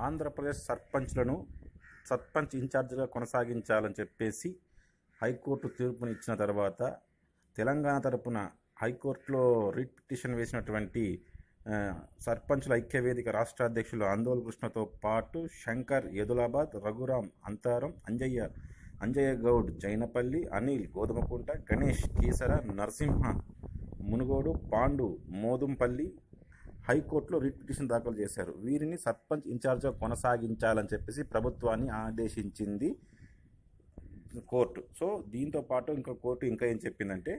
ఆంధ్రప్రదేశ్ సర్పంచ్లను సర్పంచ్ ఇన్ఛార్జిగా కొనసాగించాలని చెప్పేసి హైకోర్టు తీర్పుని ఇచ్చిన తర్వాత తెలంగాణ తరపున హైకోర్టులో రిట్ పిటిషన్ వేసినటువంటి ఆ, సర్పంచుల ఐక్యవేదిక రాష్ట్ర అధ్యక్షులు ఆందోళన కృష్ణతో పాటు శంకర్ యదులాబాద్ రఘురాం అంతారం అంజయ్య అంజయ్య గౌడ్ జైనపల్లి అనిల్ గోధుమకుంట గణేష్ కీసర నరసింహ మునుగోడు పాండు మోదుంపల్లి హైకోర్టులో రిట్ పిటిషన్ దాఖలు చేశారు వీరిని సర్పంచ్ ఇన్ఛార్జ్గా కొనసాగించాలని చెప్పేసి ప్రభుత్వాన్ని ఆదేశించింది కోర్టు సో దీంతో పాటు ఇంకా కోర్టు ఇంకా ఏం చెప్పిందంటే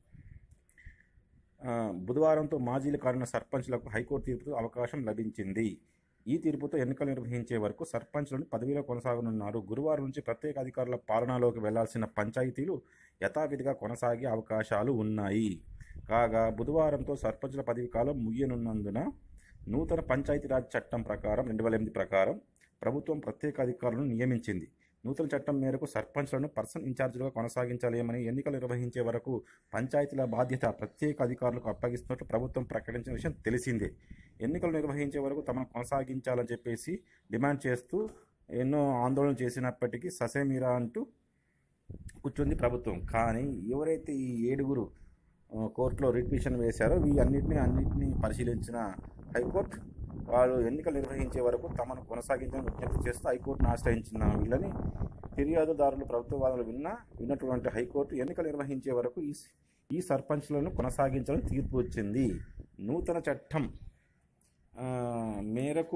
ఆ, బుధవారంతో మాజీలు కారిన సర్పంచ్లకు హైకోర్టు తీర్పుతో అవకాశం లభించింది ఈ తీర్పుతో ఎన్నికలు నిర్వహించే వరకు సర్పంచ్లను పదవిలో కొనసాగనున్నారు గురువారం నుంచి ప్రత్యేక అధికారుల పాలనలోకి వెళ్లాల్సిన పంచాయతీలు యథావిధిగా కొనసాగే అవకాశాలు ఉన్నాయి కాగా బుధవారంతో సర్పంచుల పదవి కాలం ముగియనున్నందున నూతన పంచాయతీరాజ్ చట్టం ప్రకారం రెండు వేల ఎనిమిది ప్రకారం ప్రభుత్వం ప్రత్యేక అధికారులను నియమించింది నూతన చట్టం మేరకు సర్పంచ్లను పర్సన్ ఇన్ఛార్జీలుగా కొనసాగించాలేమని ఎన్నికలు నిర్వహించే వరకు పంచాయతీల బాధ్యత ప్రత్యేక అధికారులకు అప్పగిస్తున్నట్లు ప్రభుత్వం ప్రకటించిన విషయం తెలిసిందే ఎన్నికలు నిర్వహించే వరకు తమను కొనసాగించాలని చెప్పేసి డిమాండ్ చేస్తూ ఎన్నో ఆందోళన చేసినప్పటికీ ససేమిరా అంటూ కూర్చుంది ప్రభుత్వం కానీ ఎవరైతే ఈ ఏడుగురు ఆ, కోర్టులో రిట్ పిటిషన్ వేశారో వీ అన్నింటినీ అన్నింటినీ పరిశీలించిన హైకోర్టు వాళ్ళు ఎన్నికలు నిర్వహించే వరకు తమను కొనసాగించాలని విజ్ఞప్తి చేస్తూ హైకోర్టును ఆశ్రయించిన వీళ్ళని ఫిర్యాదుదారులు ప్రభుత్వ వాదనలు విన్నా విన్నటువంటి హైకోర్టు ఎన్నికలు నిర్వహించే వరకు ఈ ఈ సర్పంచ్లను కొనసాగించాలని తీర్పు వచ్చింది నూతన చట్టం ఆ, మేరకు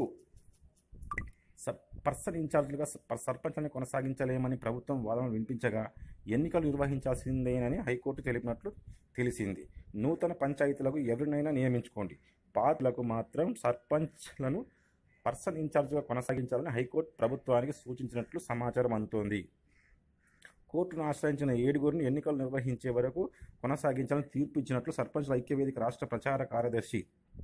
సబ్ పర్సన్ ఇన్ఛార్జీలుగా స- సర్పంచ్లను కొనసాగించలేమని ప్రభుత్వం వాదనలు వినిపించగా ఎన్నికలు నిర్వహించాల్సిందేనని హైకోర్టు తెలిపినట్లు తెలిసింది నూతన పంచాయతీలకు ఎవరినైనా నియమించుకోండి పాత్లకు మాత్రం సర్పంచ్లను పర్సన్ ఇన్ఛార్జిగా కొనసాగించాలని హైకోర్టు ప్రభుత్వానికి సూచించినట్లు సమాచారం అందుతోంది కోర్టును ఆశ్రయించిన ఏడుగురిని ఎన్నికలు నిర్వహించే వరకు కొనసాగించాలని తీర్పు ఇచ్చినట్లు సర్పంచ్ల ఐక్యవేదిక రాష్ట్ర ప్రచార కార్యదర్శి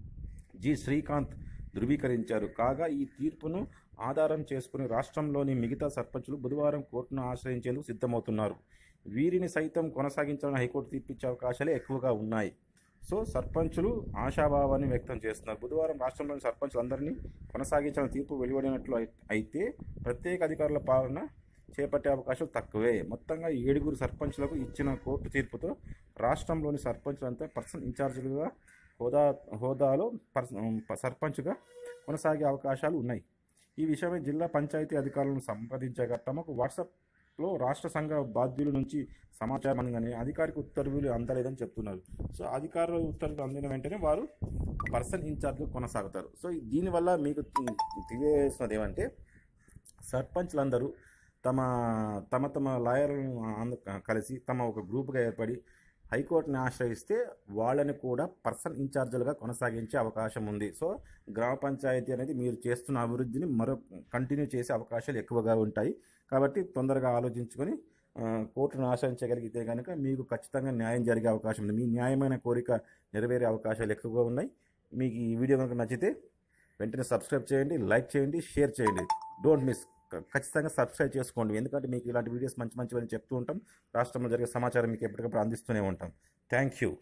జి శ్రీకాంత్ ధృవీకరించారు కాగా ఈ తీర్పును ఆధారం చేసుకుని రాష్ట్రంలోని మిగతా సర్పంచులు బుధవారం కోర్టును ఆశ్రయించేందుకు సిద్ధమవుతున్నారు వీరిని సైతం కొనసాగించాలని హైకోర్టు తీర్పిచ్చే అవకాశాలే ఎక్కువగా ఉన్నాయి సో సర్పంచులు ఆశాభావాన్ని వ్యక్తం చేస్తున్నారు బుధవారం రాష్ట్రంలోని సర్పంచులందరినీ కొనసాగించాలని తీర్పు వెలువడినట్లు అయి- అయితే ప్రత్యేక అధికారుల పాలన చేపట్టే అవకాశాలు తక్కువే మొత్తంగా ఈ ఏడుగురు సర్పంచులకు ఇచ్చిన కోర్టు తీర్పుతో రాష్ట్రంలోని సర్పంచులంతా పర్సన్ ఇన్ఛార్జీలుగా హోదా హోదాలో పర్స సర్పంచ్గా కొనసాగే అవకాశాలు ఉన్నాయి ఈ విషయమై జిల్లా పంచాయతీ అధికారులను సంప్రదించగా తమకు వాట్సాప్లో రాష్ట్ర సంఘ బాధ్యుల నుంచి సమాచారం అందని అధికారిక ఉత్తర్వులు అందలేదని చెప్తున్నారు సో అధికారుల ఉత్తర్వులు అందిన వెంటనే వారు పర్సన్ ఇన్ఛార్జ్గా కొనసాగుతారు సో దీనివల్ల మీకు తె- తెలియజేస్తున్నది ఏమంటే సర్పంచ్లందరూ తమ తమ తమ లాయర్లను ఆంద- కలిసి తమ ఒక గ్రూప్గా ఏర్పడి హైకోర్టుని ఆశ్రయిస్తే వాళ్ళని కూడా పర్సన్ ఇన్ఛార్జీలుగా కొనసాగించే అవకాశం ఉంది సో గ్రామ పంచాయతీ అనేది మీరు చేస్తున్న అభివృద్ధిని మరో కంటిన్యూ చేసే అవకాశాలు ఎక్కువగా ఉంటాయి కాబట్టి తొందరగా ఆలోచించుకొని ఆ, కోర్టును ఆశ్రయించగలిగితే కనుక మీకు ఖచ్చితంగా న్యాయం జరిగే అవకాశం ఉంది మీ న్యాయమైన కోరిక నెరవేరే అవకాశాలు ఎక్కువగా ఉన్నాయి మీకు ఈ వీడియో కనుక నచ్చితే వెంటనే సబ్స్క్రైబ్ చేయండి లైక్ చేయండి షేర్ చేయండి డోంట్ మిస్ ఖచ్చితంగా సబ్స్క్రైబ్ చేసుకోండి ఎందుకంటే మీకు ఇలాంటి వీడియోస్ మంచి మంచివని చెప్తూ ఉంటాం రాష్ట్రంలో జరిగే సమాచారం మీకు ఎప్పటికప్పుడు అందిస్తూనే ఉంటాం థ్యాంక్ యూ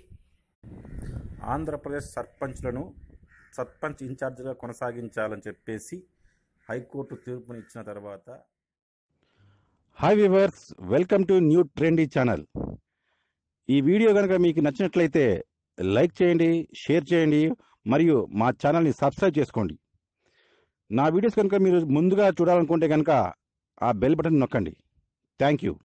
ఆంధ్రప్రదేశ్ సర్పంచ్లను సర్పంచ్ ఇన్ఛార్జిగా కొనసాగించాలని చెప్పేసి హైకోర్టు తీర్పుని ఇచ్చిన తర్వాత hi viewers welcome to new trendy channel ఈ వీడియో కనుక మీకు నచ్చినట్లయితే లైక్ చేయండి షేర్ చేయండి మరియు మా ఛానల్ని సబ్స్క్రైబ్ చేసుకోండి నా వీడియోస్ కనుక మీరు ముందుగా చూడాలనుకుంటే కనుక ఆ బెల్ బటన్ నొక్కండి థ్యాంక్ యూ